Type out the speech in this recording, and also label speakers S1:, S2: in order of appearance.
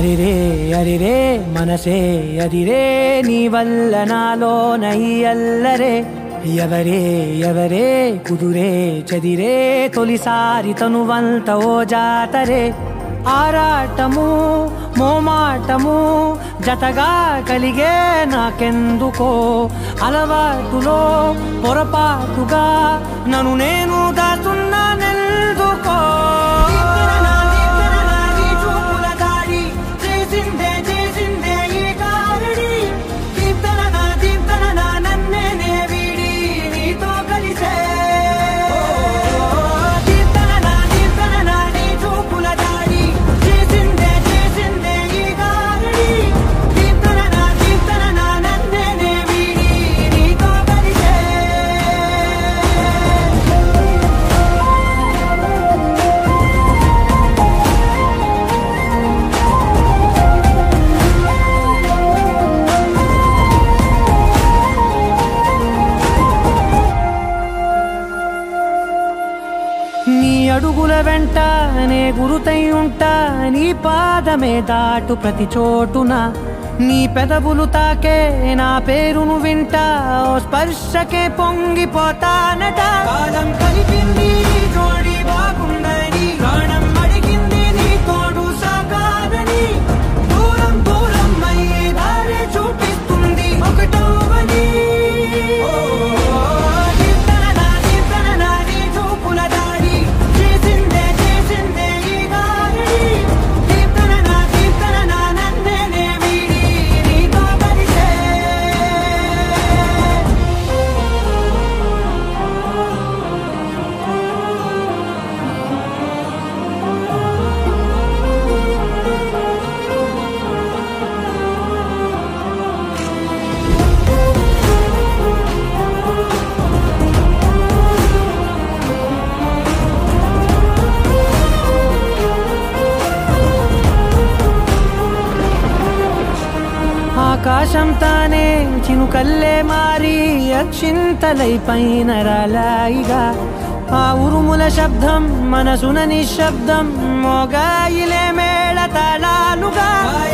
S1: అరిరే అరిరే మనసే అరిరే నీ వల్ల నాలో నయ్యల్లరే ఎవరే ఎవరే కుదురే చదిరే తొలిసారి తనువంత ఓ జాతరే ఆరాటము మోమాటము జతగా కలిగే నాకెందుకో అలవాటులో పొరపాటుగా నన్ను నేను దాచున్నానెందుకో నీ అడుగుల వెంట నే గురుతై ఉంటా నీ పాదమే దాటు ప్రతి చోటున నీ పెదవులు తాకే నా పేరును వింటా ఓ స్పర్శకే పొంగిపోతానట కాలం కలిపింది నీ జోడి బాగుందని ప్రాణం అడిగింది నీ తోడు సాగాలని దూరం దూరం అయ్యే దారి చూపిస్తుంది ఒకటోవని ఆకాశం తానే చినుకల్లే మారి అక్షింతలై పైన రాలాయిగా ఆ ఉరుముల శబ్దం మనసున నిశ్శబ్దం మోగాయిలే మేళ తాళాలుగా